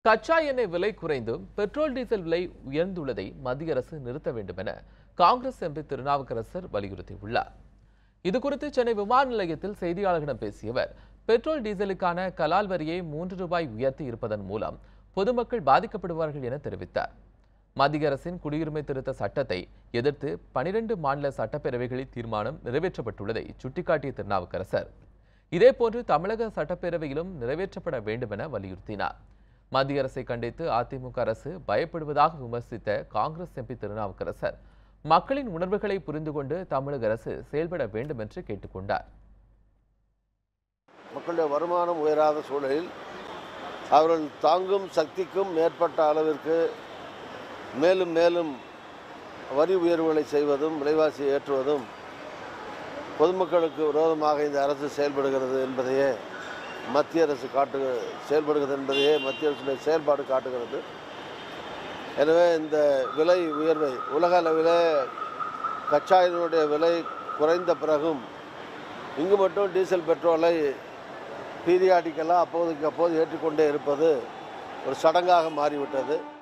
கச்சா எண்ணெய் விலை குறைந்தும் பெட்ரோல் டீசல் விலை உயர்ந்துள்ளதை மத்திய அரசு நிறுத்த வேண்டும் என காங்கிரஸ் எம்பி திருநாவுக்கரசர் வலியுறுத்தியுள்ளார் இதுகுறித்து சென்னை விமான நிலையத்தில் செய்தியாளர்களிடம் பேசிய அவர் பெட்ரோல் டீசலுக்கான கலால் வரியை மூன்று ரூபாய் உயர்த்தி இருப்பதன் மூலம் பொதுமக்கள் பாதிக்கப்படுவார்கள் என தெரிவித்தார் மத்திய அரசின் குடியுரிமை திருத்த சட்டத்தை எதிர்த்து பனிரெண்டு மாநில சட்டப்பேரவைகளில் தீர்மானம் நிறைவேற்றப்பட்டுள்ளதை சுட்டிக்காட்டிய திருநாவுக்கரசர் இதேபோன்று தமிழக சட்டப்பேரவையிலும் நிறைவேற்றப்பட வேண்டும் என வலியுறுத்தினார் மத்திய அரசை கண்டித்து அதிமுக அரசு பயப்படுவதாக விமர்சித்த காங்கிரஸ் எம்பி திருநாவுக்கரசர் மக்களின் உணர்வுகளை புரிந்து கொண்டு தமிழக அரசு செயல்பட வேண்டும் என்று கேட்டுக்கொண்டார் மக்களுடைய வருமானம் உயராத சூழலில் அவர்கள் தாங்கும் சக்திக்கும் மேற்பட்ட அளவிற்கு மேலும் மேலும் வரி உயர்வுகளை செய்வதும் விலைவாசியை ஏற்றுவதும் பொதுமக்களுக்கு விரோதமாக இந்த அரசு செயல்படுகிறது என்பதையே மத்திய அரசு காட்டு செயல்படுகிறது என்பதையே மத்திய அரசுடைய செயல்பாடு காட்டுகிறது எனவே இந்த விலை உயர்வை உலக அளவில் கச்சா எண்ணெயுடைய விலை குறைந்த பிறகும் இங்கு மட்டும் டீசல் பெட்ரோலை பீரியாடிக்கலாக அப்போதைக்கு அப்போது ஏற்றிக்கொண்டே இருப்பது ஒரு சடங்காக மாறிவிட்டது